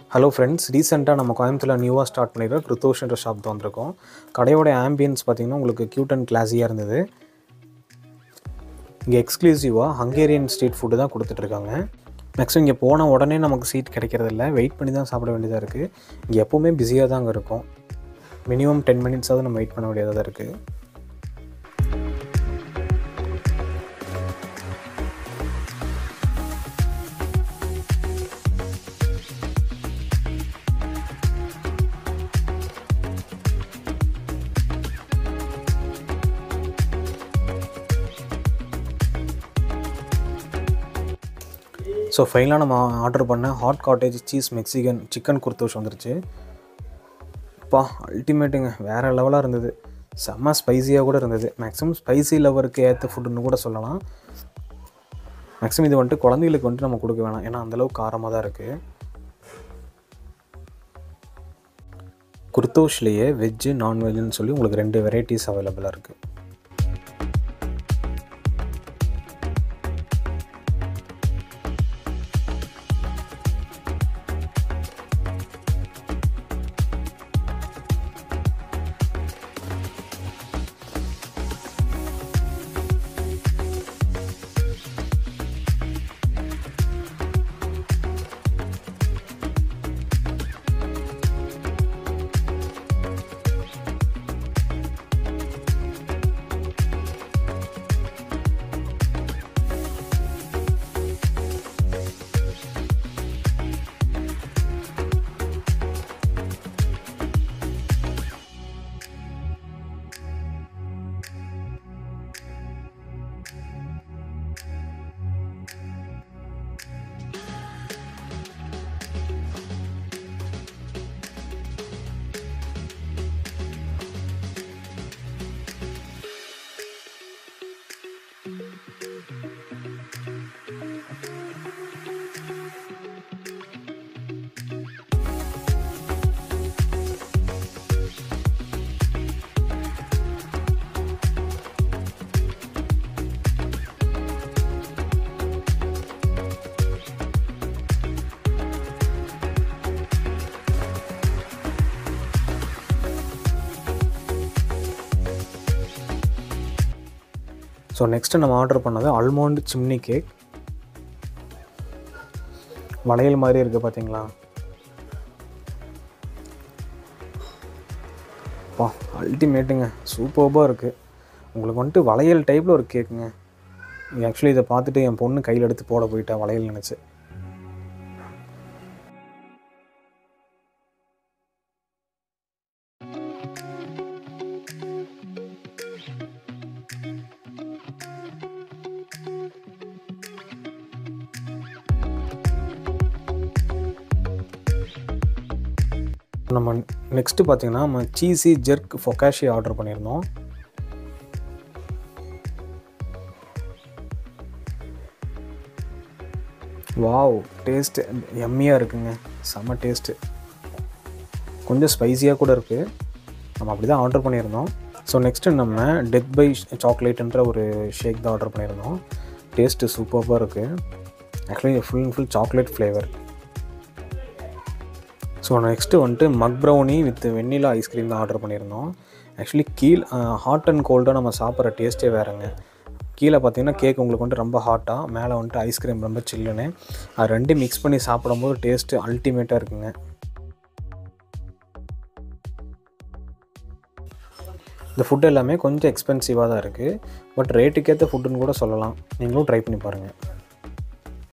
hello friends ரீசெண்டாக நம்ம கோயம்புத்தூரில் நியூவாக ஸ்டார்ட் பண்ணியிருக்க கிருத்தோஷ்ன்ற ஷாப் தான் வந்திருக்கோம் கடையோட ஆம்பியன்ஸ் பார்த்திங்கன்னா உங்களுக்கு க்யூட் அண்ட் கிளாஸியாக இருந்தது இங்கே எக்ஸ்க்ளூசிவாக ஹங்கேரியன் ஸ்ட்ரீட் ஃபுட்டு தான் கொடுத்துட்ருக்காங்க மேக்ஸிமம் இங்கே போன உடனே நமக்கு சீட் கிடைக்கிறதில்ல வெயிட் பண்ணி தான் சாப்பிட வேண்டியதாக இருக்குது இங்கே எப்போவுமே பிஸியாக தான் அங்கே இருக்கும் மினிமம் டென் மினிட்ஸாவது நம்ம வெயிட் பண்ண வேண்டியதாக தான் இருக்குது ஸோ ஃபைனலாக நம்ம ஆர்டர் பண்ண hot cottage cheese Mexican chicken குர்தோஷ் வந்துருச்சு அப்பா அல்டிமேட்டுங்க வேறு லெவலாக இருந்தது செம்ம ஸ்பைஸியாக கூட இருந்தது மேக்ஸிமம் ஸ்பைசி லவருக்கு ஏற்ற ஃபுட்டுன்னு கூட சொல்லலாம் மேக்ஸிமம் இது வந்துட்டு குழந்தைகளுக்கு வந்துட்டு நம்ம கொடுக்க வேணாம் ஏன்னா அந்தளவுக்கு காரமாக தான் இருக்குது குர்தோஷ்லேயே வெஜ்ஜு நான்வெஜ்ஜுன்னு சொல்லி உங்களுக்கு ரெண்டு வெரைட்டிஸ் அவைலபிளாக இருக்குது ஸோ நெக்ஸ்ட்டு நம்ம ஆர்டர் பண்ணது அல்மோண்ட் சிம்னி கேக் வளையல் மாதிரி இருக்குது பார்த்தீங்களா பா அல்டிமேட்டுங்க சூப்பர்பாக இருக்குது உங்களுக்கு வந்துட்டு வளையல் டைப்பில் ஒரு கேக்குங்க ஆக்சுவலி இதை பார்த்துட்டு என் பொண்ணு கையில் எடுத்து போட போயிட்டா வளையல் நினச்சி நம்ம நெக்ஸ்ட்டு பார்த்தீங்கன்னா நம்ம சீஸி ஜெர்க் ஃபொக்காஷி ஆர்டர் பண்ணியிருந்தோம் வாவ் டேஸ்ட்டு எம்மியாக இருக்குங்க செம்ம டேஸ்ட்டு கொஞ்சம் ஸ்பைஸியாக கூட இருக்குது நம்ம அப்படி தான் ஆர்டர் பண்ணியிருந்தோம் ஸோ நெக்ஸ்ட்டு நம்ம டெத் பை சாக்லேட்டுன்ற ஒரு ஷேக் தான் ஆர்டர் பண்ணியிருந்தோம் டேஸ்ட்டு சூப்பராக இருக்குது actually full and full chocolate flavour so next வந்துட்டு mug brownie with vanilla ice cream தான் ஆர்டர் பண்ணியிருந்தோம் ஆக்சுவலி கீழ் ஹாட் அண்ட் கோல்டாக நம்ம சாப்பிட்ற டேஸ்ட்டே வேறுங்க கீழே பார்த்தீங்கன்னா கேக் உங்களுக்கு வந்துட்டு ரொம்ப ஹாட்டாக மேலே வந்துட்டு ஐஸ்கிரீம் ரொம்ப சில்லுன்னு அது ரெண்டும் மிக்ஸ் பண்ணி சாப்பிடும்போது டேஸ்ட்டு அல்டிமேட்டாக இருக்குங்க இந்த ஃபுட் எல்லாமே கொஞ்சம் எக்ஸ்பென்சிவாக தான் இருக்குது பட் ரேட்டுக்கேற்ற ஃபுட்டுன்னு கூட சொல்லலாம் நீங்களும் ட்ரை பண்ணி பாருங்கள்